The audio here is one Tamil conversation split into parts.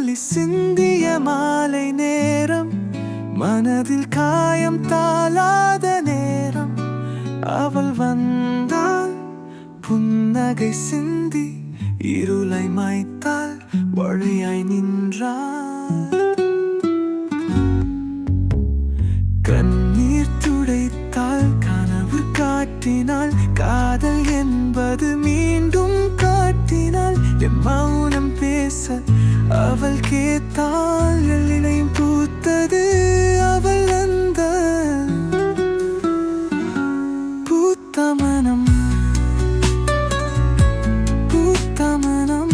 துளி சிந்திய மாலை நேரம் மனதில் காயம் தாளாத நேரம் அவள் வந்தாள் புன்னகை சிந்தி இருளை மாய்த்தாள் வழியாய் நின்றாள் கண்ணீர் துடைத்தாள் கனவு காட்டினாள் காதல் என்பது மீண்டும் காட்டினாள் என் மௌனம் பேச அவள் கேட்டாள் எழிலையும் பூத்தது அவள் அந்த பூத்த மனம் பூத்த மனம்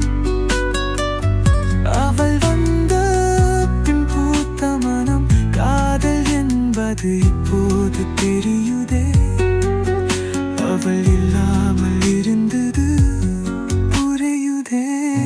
அவள் வந்த பின் பூத்த மனம் காதல் என்பது இப்போது தெரியுதே அவள் இல்லாமல் இருந்தது புரியுதே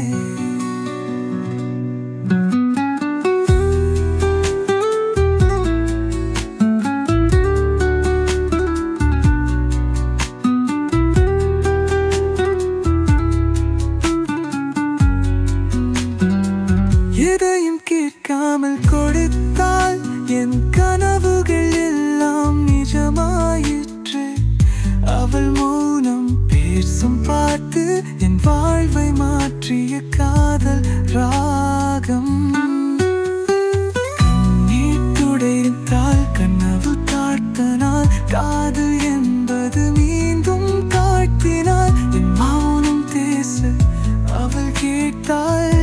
எதையும் கேட்காமல் கொடுத்தால் என் கனவுகள் எல்லாம் நிஜமாயிற்று அவள் மௌனம் பேசும் பாட்டு என் வாழ்வை மாற்றிய காதல் ராகம் கண்ணீர் துடைத்தால் கனவு காட்டினால் காதல் என்பது மீண்டும் காட்டினாள் என் மௌனம் பேச அவள் கேட்டாள்